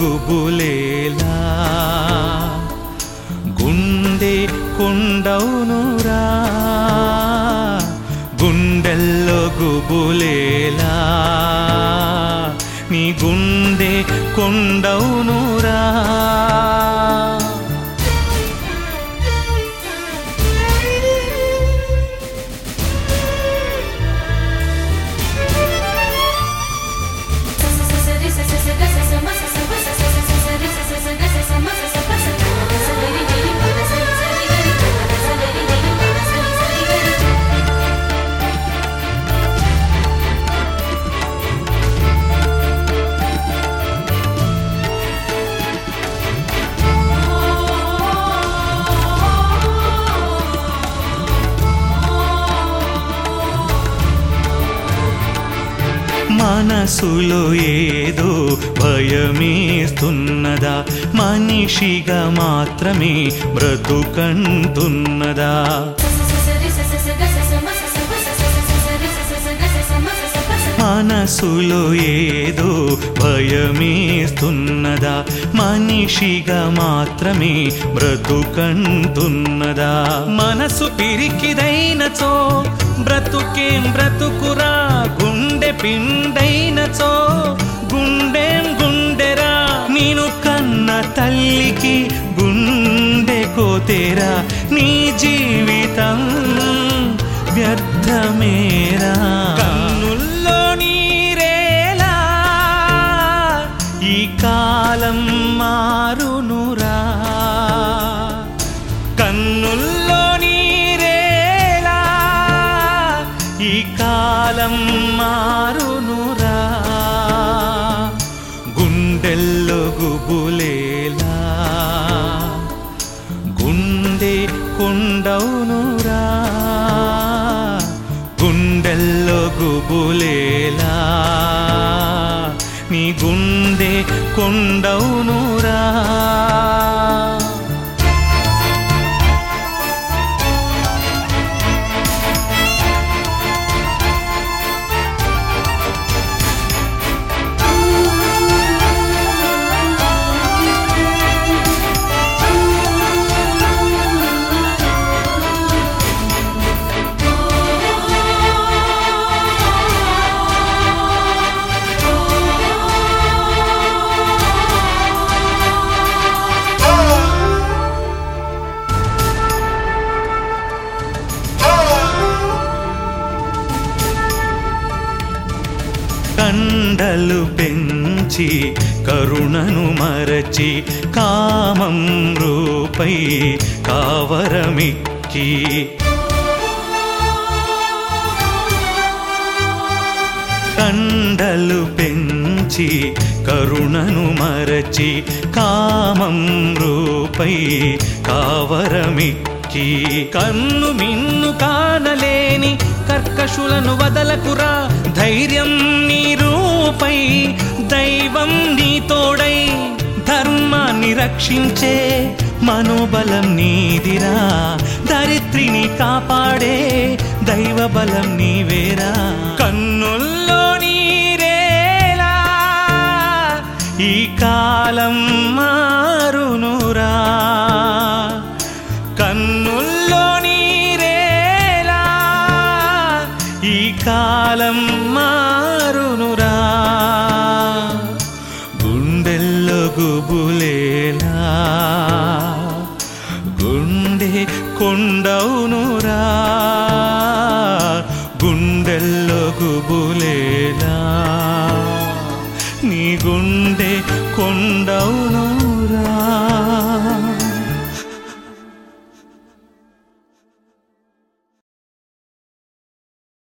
గుబులేలా గుండె కొండవునురా గుండెల్లో గుబులేలా నీ గుండె కొండవునురా మనసులో ఏదో భయమేస్తున్నదా మనిషిగా మాత్రమే బ్రతుకంటున్నదా మనసులో ఏదో భయమేస్తున్నదా మనిషిగా మాత్రమే బ్రతుకంటున్నదా మనసు పిరికిదైనచో బ్రతుకేం బ్రతుకురా గుండె పిండైనచో గుండెం గుండెరా నేను కన్న తల్లికి గుండె కోతేరా నీ జీవితం వ్యర్థమేరా కన్నుల్లో నీరేలా ఈ కాలం మారునురా కన్నుల్లో నీరేలా ఈ కాలం మారునురా గుండెల్లో గుబులేలా గుండె కొండవునురా గుండెల్లో గుబులేలా నీ గుండె కొండవునురా కండలు పెంచి కరుణను మరచి కామం రూపై కావరమిక్కి కండలు పెంచి కరుణను మరచి కామం రూపై కావరమిక్కి కన్ను మిన్ను కానలేని కర్కశులను వదలకురా ధైర్యం నీ రూపై దైవం నీ తోడై ధర్మాన్ని రక్షించే మనోబలం నీదిరా దరిత్రిని కాపాడే దైవ బలం నీవేరా కన్నుల్లో నీరేలా ఈ కాలం మారునురా కన్నుల్లో నీరేలా ఈ కాలం మారునురా గుండెల్లో గుబులేలా గుండె కొండవునురా గుండెల్లో గుబులేలా నీ గుండె కొండవు